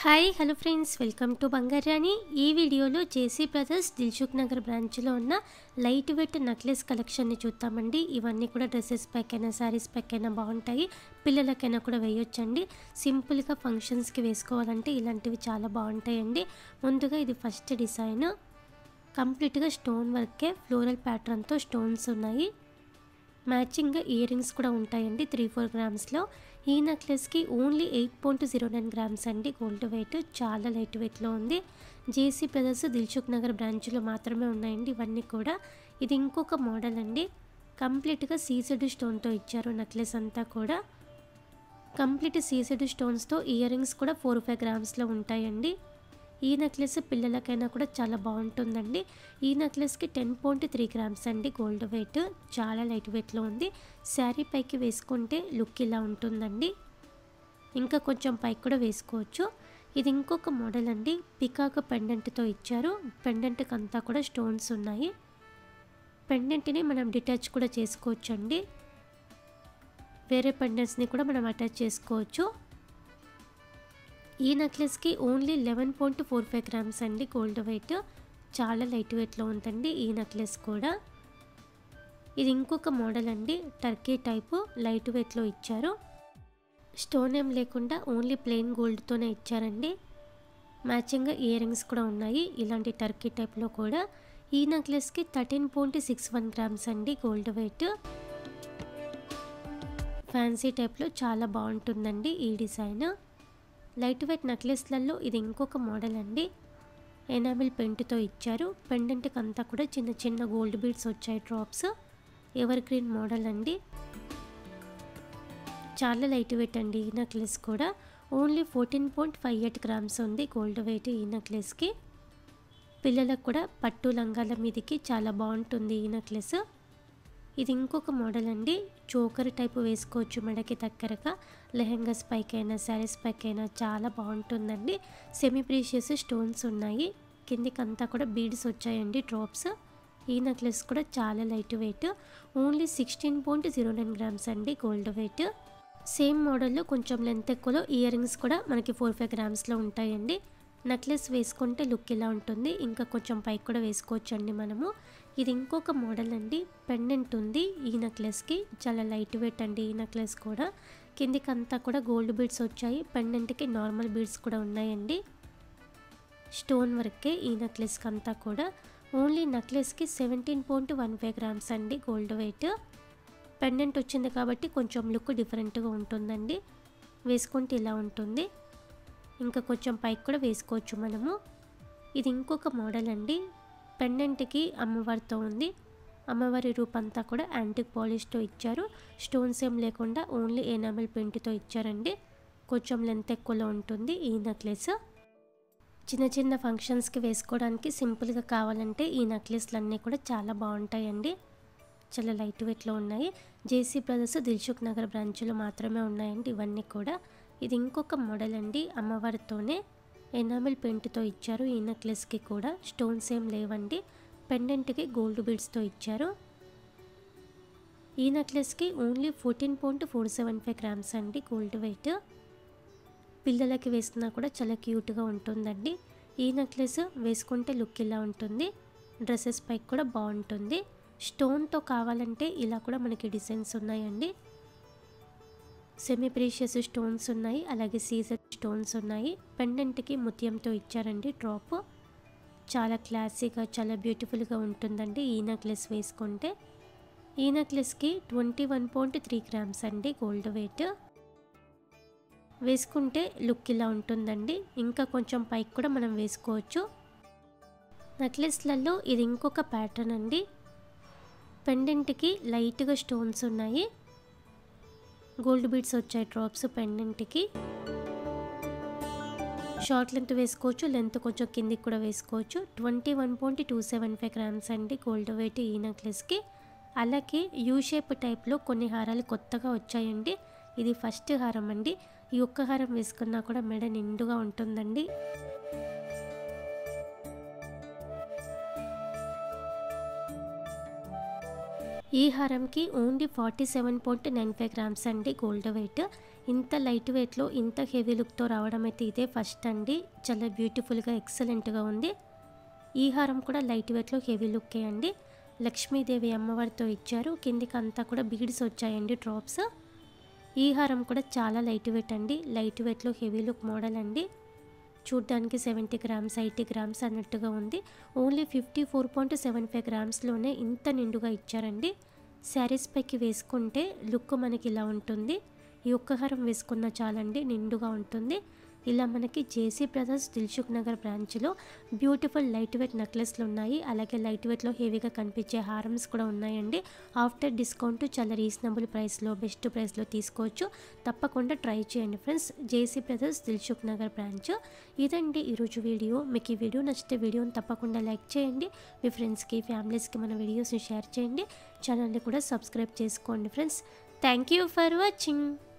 hi hello friends welcome to Bangarani ఈ వీడియోలో జేసీ brothers Dilsukh Nagar బ్రాంచ్లో ఉన్న లైట్ వెయిట్ నెక్లెస్ కలెక్షన్ని చూద్దామండి ఇవన్నీ కూడా డ్రెస్సెస్ పైకైనా శారీస్ పైకైనా బాగుంటాయి పిల్లలకైనా కూడా వేయొచ్చండి సింపుల్గా ఫంక్షన్స్కి వేసుకోవాలంటే ఇలాంటివి చాలా బాగుంటాయండి ముందుగా ఇది ఫస్ట్ డిజైన్ కంప్లీట్గా స్టోన్ వర్కే ఫ్లోరల్ ప్యాటర్న్తో స్టోన్స్ ఉన్నాయి మ్యాచింగ్ ఇయర్ రింగ్స్ కూడా ఉంటాయండి త్రీ ఫోర్ గ్రామ్స్లో ఈ నెక్లెస్కి only eight point zero nine grams అండి గోల్డ్ వెయిట్ చాలా లైట్ వెయిట్లో ఉంది జేసీ బ్రదర్స్ దిల్సుఖ్ నగర్ బ్రాంచ్లో మాత్రమే ఉన్నాయండి ఇవన్నీ కూడా ఇది ఇంకొక మోడల్ అండి కంప్లీట్గా సీసెడ్ స్టోన్తో ఇచ్చారు నెక్లెస్ అంతా కూడా కంప్లీట్ సీసెడ్ స్టోన్స్తో ఇయర్ రింగ్స్ కూడా ఫోర్ ఫైవ్ గ్రామ్స్లో ఉంటాయండి ఈ నెక్లెస్ పిల్లలకైనా కూడా చాలా బాగుంటుందండి ఈ నెక్లెస్కి టెన్ పాయింట్ త్రీ గ్రామ్స్ అండి గోల్డ్ వెయిట్ చాలా లైట్ వెయిట్లో ఉంది శారీ పైకి వేసుకుంటే లుక్ ఇలా ఉంటుందండి ఇంకా కొంచెం పైకి కూడా వేసుకోవచ్చు ఇది ఇంకొక మోడల్ అండి పికాక్ పెండెంట్తో ఇచ్చారు పెండెంట్కి అంతా కూడా స్టోన్స్ ఉన్నాయి పెండెంట్ని మనం డిటాచ్ కూడా చేసుకోవచ్చు అండి వేరే పెండెంట్స్ని కూడా మనం అటాచ్ చేసుకోవచ్చు ఈ నెక్లెస్కి only eleven point four five grams అండి గోల్డ్ వెయిట్ చాలా లైట్ వెయిట్లో ఉందండి ఈ నెక్లెస్ కూడా ఇది ఇంకొక మోడల్ అండి టర్కీ టైపు లైట్ వెయిట్లో ఇచ్చారు స్టోన్ ఏం లేకుండా ఓన్లీ ప్లెయిన్ గోల్డ్తోనే ఇచ్చారండి మ్యాచింగ్ ఇయర్ రింగ్స్ కూడా ఉన్నాయి ఇలాంటి టర్కీ టైప్లో కూడా ఈ నెక్లెస్కి thirteen point six one grams అండి గోల్డ్ వెయిట్ ఫ్యాన్సీ టైప్లో చాలా బాగుంటుందండి ఈ డిజైన్ లైట్ వెయిట్ నెక్లెస్లలో ఇది ఇంకొక మోడల్ అండి ఎనామిల్ పెయింట్తో ఇచ్చారు పెండెంట్కి అంతా కూడా చిన్న చిన్న గోల్డ్ బీడ్స్ వచ్చాయి డ్రాప్స్ ఎవర్ గ్రీన్ మోడల్ అండి చాలా లైట్ వెయిట్ అండి ఈ నెక్లెస్ కూడా only fourteen point five eight grams ఉంది గోల్డ్ వెయిట్ ఈ నెక్లెస్కి పిల్లలకు కూడా పట్టు లంగాల మీదకి చాలా బాగుంటుంది ఈ నెక్లెస్ ఇది ఇంకొక మోడల్ అండి చోకర్ టైపు వేసుకోవచ్చు మెడకి దగ్గరగా లెహెంగాస్ పైకైనా శారీస్ పైకైనా చాలా బాగుంటుందండి సెమీ ప్రీషియస్ స్టోన్స్ ఉన్నాయి కిందికి అంతా కూడా బీడ్స్ వచ్చాయండి డ్రాప్స్ ఈ నెక్లెస్ కూడా చాలా light weight only sixteen point zero nine grams అండి గోల్డ్ వెయిట్ సేమ్ మోడల్లో కొంచెం లెంత్ ఎక్కువలో ఇయర్ రింగ్స్ కూడా మనకి ఫోర్ ఫైవ్ గ్రామ్స్లో ఉంటాయండి నెక్లెస్ వేసుకుంటే లుక్ ఇలా ఉంటుంది ఇంకా కొంచెం పైకి కూడా వేసుకోవచ్చు అండి మనము ఇది ఇంకొక మోడల్ అండి పెండెంట్ ఉంది ఈ నెక్లెస్కి చాలా లైట్ వెయిట్ అండి ఈ నెక్లెస్ కూడా కిందికి అంతా కూడా గోల్డ్ బీడ్స్ వచ్చాయి పెండెంట్కి నార్మల్ బీడ్స్ కూడా ఉన్నాయండి స్టోన్ వర్కే ఈ నెక్లెస్కి అంతా కూడా ఓన్లీ నెక్లెస్కి seventeen point one five grams అండి గోల్డ్ వెయిట్ పెండెంట్ వచ్చింది కాబట్టి కొంచెం లుక్ డిఫరెంట్గా ఉంటుందండి వేసుకుంటే ఇలా ఉంటుంది ఇంకా కొంచెం పైకి కూడా వేసుకోవచ్చు మనము ఇది ఇంకొక మోడల్ అండి పెండెంట్కి అమ్మవారితో ఉంది అమ్మవారి రూపంతా కూడా యాంటిక్ పాలిష్తో ఇచ్చారు స్టోన్స్ ఏం లేకుండా ఓన్లీ ఎనామిల్ పెయింట్తో ఇచ్చారండి కొంచెం లెంత్ ఎక్కువలో ఉంటుంది ఈ నెక్లెస్ చిన్న చిన్న ఫంక్షన్స్కి వేసుకోవడానికి సింపుల్గా కావాలంటే ఈ నెక్లెస్లు అన్నీ కూడా చాలా బాగుంటాయండి చాలా లైట్ వెయిట్లో ఉన్నాయి జేసీ బ్రదర్స్ దిల్సుఖ్ నగర్ బ్రాంచ్లో మాత్రమే ఉన్నాయండి ఇవన్నీ కూడా ఇది ఇంకొక మోడల్ అండి అమ్మవారితోనే ఎనామిల్ పెయింట్తో ఇచ్చారు ఈ నెక్లెస్కి కూడా స్టోన్స్ ఏం లేవండి పెండెంట్కి గోల్డ్ బీడ్స్తో ఇచ్చారు ఈ నెక్లెస్కి only fourteen point four seven five grams అండి గోల్డ్ వెయిట్ పిల్లలకి వేసినా కూడా చాలా క్యూట్గా ఉంటుందండి ఈ నెక్లెస్ వేసుకుంటే లుక్ ఇలా ఉంటుంది డ్రెస్సెస్ పైకి కూడా బాగుంటుంది స్టోన్తో కావాలంటే ఇలా కూడా మనకి డిజైన్స్ ఉన్నాయండి సెమీ ప్రీషియస్ స్టోన్స్ ఉన్నాయి అలాగే సీజర్ స్టోన్స్ ఉన్నాయి పెండెంట్కి ముత్యంతో ఇచ్చారండి డ్రాప్ చాలా క్లాసీగా చాలా బ్యూటిఫుల్గా ఉంటుందండి ఈ నెక్లెస్ వేసుకుంటే ఈ నెక్లెస్కి twenty one point three grams అండి గోల్డ్ వెయిట్ వేసుకుంటే లుక్ ఇలా ఉంటుందండి ఇంకా కొంచెం పైకి కూడా మనం వేసుకోవచ్చు నెక్లెస్లలో ఇది ఇంకొక ప్యాటర్న్ అండి పెండెంట్కి లైట్గా స్టోన్స్ ఉన్నాయి గోల్డ్ బీడ్స్ వచ్చాయి డ్రాప్స్ పెండెంట్కి షార్ట్ లెంత్ వేసుకోవచ్చు లెంత్ కొంచెం కిందికి కూడా వేసుకోవచ్చు twenty one point two seven five grams అండి గోల్డ్ వెయిట్ ఈ నెక్లెస్కి అలాగే యూ షేప్ టైప్లో కొన్ని హారాలు కొత్తగా వచ్చాయండి ఇది ఫస్ట్ హారం అండి ఈ ఒక్క హారం వేసుకున్నా కూడా మెడ నిండుగా ఉంటుందండి ఈ హారంకి only forty seven point nine five grams అండి గోల్డ్ వెయిట్ ఇంత లైట్ వెయిట్లో ఇంత హెవీ లుక్తో రావడం అయితే ఇదే ఫస్ట్ అండి చాలా బ్యూటిఫుల్గా ఎక్సలెంట్గా ఉంది ఈ హారం కూడా లైట్ వెయిట్లో హెవీ లుక్కే అండి లక్ష్మీదేవి అమ్మవారితో ఇచ్చారు కిందికి అంతా కూడా బీడ్స్ వచ్చాయండి డ్రాప్స్ ఈ హారం కూడా చాలా లైట్ వెయిట్ అండి లైట్ వెయిట్లో హెవీ లుక్ మోడల్ అండి చూడ్డానికి సెవెంటీ గ్రామ్స్ ఎయిటీ గ్రామ్స్ అన్నట్టుగా ఉంది only fifty four point seven five గ్రామ్స్లోనే ఇంత నిండుగా ఇచ్చారండి శారీస్ పైకి వేసుకుంటే లుక్ మనకి ఇలా ఉంటుంది ఈ ఒక్క హారం వేసుకున్న చాలండి నిండుగా ఉంటుంది ఇలా మనకి జేసీ బ్రదర్స్ దిల్సుఖ్ నగర్ బ్రాంచ్లో బ్యూటిఫుల్ లైట్ వెయిట్ నెక్లెస్లు ఉన్నాయి అలాగే లైట్ వెయిట్లో హెవీగా కనిపించే హారమ్స్ కూడా ఉన్నాయండి ఆఫ్టర్ డిస్కౌంట్ చాలా రీజనబుల్ ప్రైస్లో బెస్ట్ ప్రైస్లో తీసుకోవచ్చు తప్పకుండా ట్రై చేయండి friends JC brothers Dilsukhnagar branch ఇదండి ఈరోజు వీడియో మీకు ఈ వీడియో నచ్చితే వీడియోని తప్పకుండా లైక్ చేయండి మీ ఫ్రెండ్స్కి ఫ్యామిలీస్కి మన వీడియోస్ని షేర్ చేయండి ఛానల్ని కూడా సబ్స్క్రైబ్ చేసుకోండి friends thank you for watching